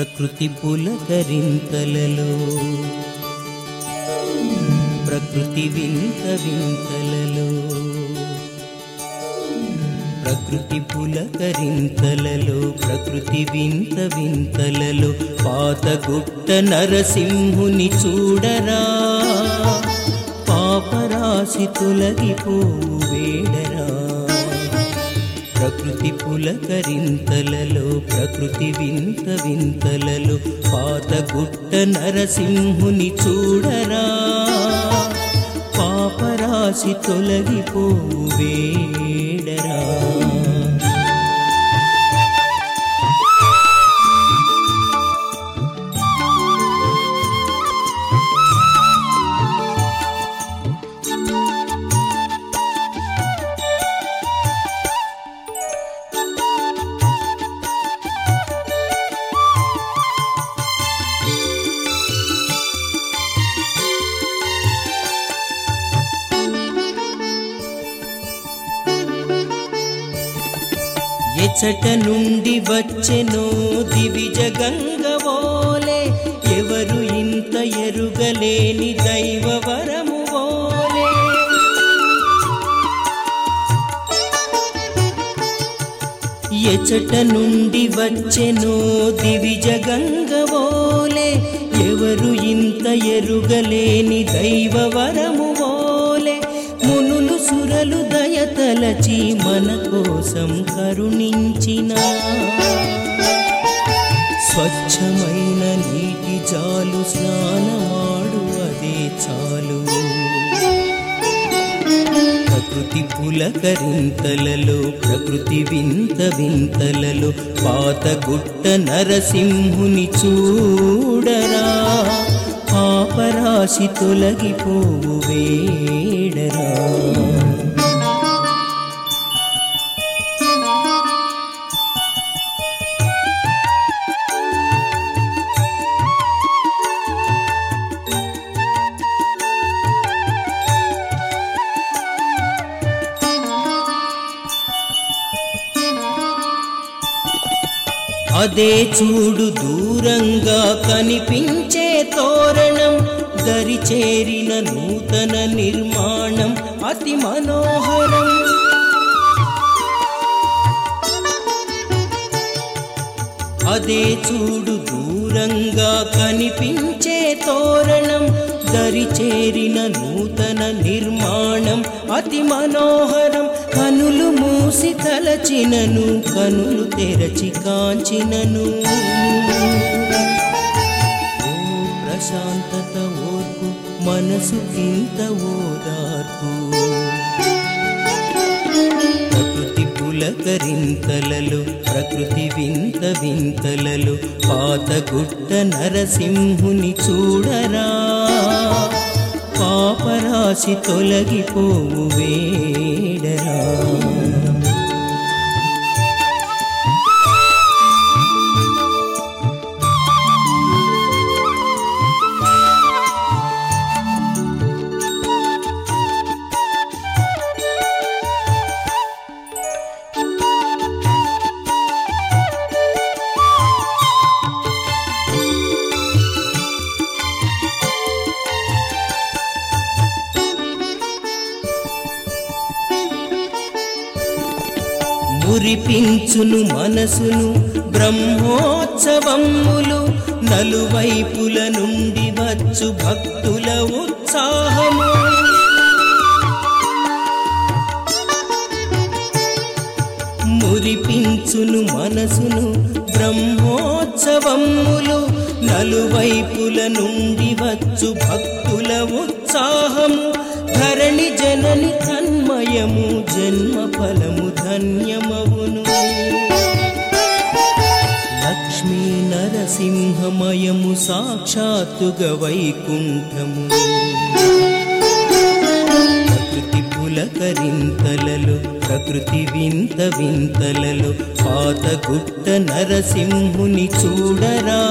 ప్రకృతి పులకరింతలలో ప్రకృతి వింత వింతలలో ప్రకృతి పులకరింతలలో ప్రకృతి వింత వింతలలో పాతగుట్ట నరసింహుని చూడరా పాపరాశి తొలగిపోవు వేడరా ప్రకృతి పులకరింతలలో ప్రకృతి వింత వింతలలో పాతగుట్ట నరసింహుని చూడరా పాపరాశి తొలగిపోవు వేడరా ఎచట నుండి వచ్చెనో దివిజ గంగవోలే ఎవరు ఇంత ఎరుగలేని దైవ వరము వోలే ఎచట నుండి వచ్చెనో దివిజ గంగవోలే ఎవరు ఇంత ఎరుగలేని దైవ వరము వోలే మునులు సురలు దయతలచి మన కోసం కరుణించిన స్వచ్ఛమైన నీటి జాలు స్నానమాడు అదే చాలు ప్రకృతి పులకరింతలలో ప్రకృతి వింత వింతలలో పాత గుట్ట నరసింహుని చూడరా పాపరాశి తొలగిపోవు వేడరా అదే చూడు దూరంగా కనిపించే తోరణం దరి చేరిన నూతన నిర్మాణం అతి మనోహరం అదే చూడు దూరంగా కనిపించే తోరణం దరి చేరిన నూతన నిర్మాణం అతి మనోహరం కనులు మూసి తలచినను కనులు తెరచి కాంచినను ఓ ప్రశాంతత ఓర్పు మనసు కింత ఓదార్పు ప్రకృతి పులకరింతలలో ప్రకృతి వింత వింతలలో పాతగుట్ట నరసింహుని చూడరా పాపరాశి తొలగిపోవు వేడరా మురిపించును మనసును బ్రహ్మోత్సవములు నలువైపుల నుండి వచ్చు భక్తుల ఉత్సాహము మురిపించును మనసును బ్రహ్మోత్సవములు నలువైపుల నుండి వచ్చు భక్తుల ఉత్సాహము ధరణి జనని తన్మయము జన్మ ఫలము ధన్యమవును లక్ష్మీ నరసింహమయము సాక్షాత్తుగా వైకుంఠము ప్రకృతి పులకరింతలలో ప్రకృతి వింత వింతలలో పాత గుట్ట నరసింహుని చూడరా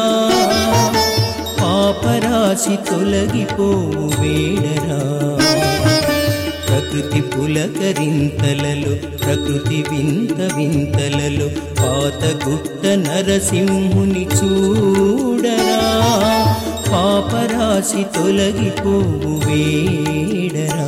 పాపరాశి తొలగిపోవు వేడరా ప్రకృతి పులకరింతలలో ప్రకృతి వింత వింతలలో పాత గుట్ట నరసింహుని చూడరా పాపరాశి తొలగిపోవు వేడరా